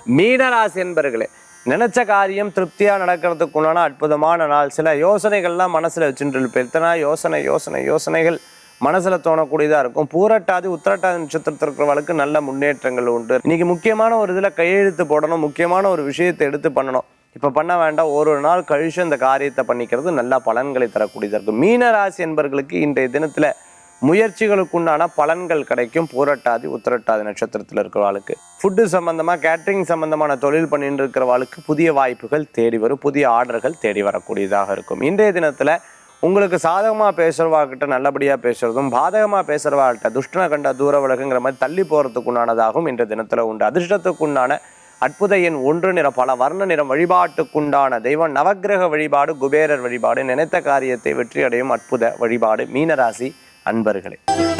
மீனராசி என்பர்களே நினைச்ச காரியம் திருப்தியா நடக்கிறதுக்கு உண்டான அற்புதமான நாள் சில யோசனைகள்லாம் மனசுல வச்சுட்டு இருப்பேன் எத்தனை யோசனை யோசனை யோசனைகள் மனசுல தோணக்கூடியதா இருக்கும் பூரட்டாதி உத்திரட்டாதி நட்சத்திரத்தில் இருக்கிறவளுக்கு நல்ல முன்னேற்றங்கள் உண்டு இன்னைக்கு முக்கியமான ஒரு இதுல கையெழுத்து போடணும் முக்கியமான ஒரு விஷயத்தை எடுத்து பண்ணணும் இப்ப பண்ண வேண்டாம் ஒரு ஒரு நாள் கழிச்சு அந்த காரியத்தை பண்ணிக்கிறது நல்ல பலன்களை தரக்கூடியதா இருக்கும் மீனராசி என்பவர்களுக்கு இன்றைய தினத்துல முயற்சிகளுக்குண்டான பலன்கள் கிடைக்கும் பூரட்டாதி உத்திரட்டாதி நட்சத்திரத்தில் இருக்கிறவாளுக்கு ஃபுட்டு சம்பந்தமா கேட்டரிங் சம்பந்தமான தொழில் பண்ணிட்டு இருக்கிறவாளுக்கு புதிய வாய்ப்புகள் தேடி வரும் புதிய ஆர்டர்கள் தேடி வரக்கூடியதாக இருக்கும் இன்றைய தினத்துல உங்களுக்கு சாதகமா பேசுறவாகிட்ட நல்லபடியா பேசுறதும் பாதகமா பேசுறவாகிட்ட துஷ்டன கண்ட தூர விலகுங்கிற மாதிரி தள்ளி போறதுக்கு உண்டானதாகவும் இன்றைய தினத்துல உண்டு அதிர்ஷ்டத்துக்குண்டான அற்புத எண் ஒன்று நிறம் பல வர்ண நிறம் வழிபாட்டுக்குண்டான தெய்வம் நவக்கிரக வழிபாடு குபேரர் வழிபாடு நினைத்த காரியத்தை வெற்றி அடையும் அற்புத வழிபாடு மீனராசி அன்பர்களே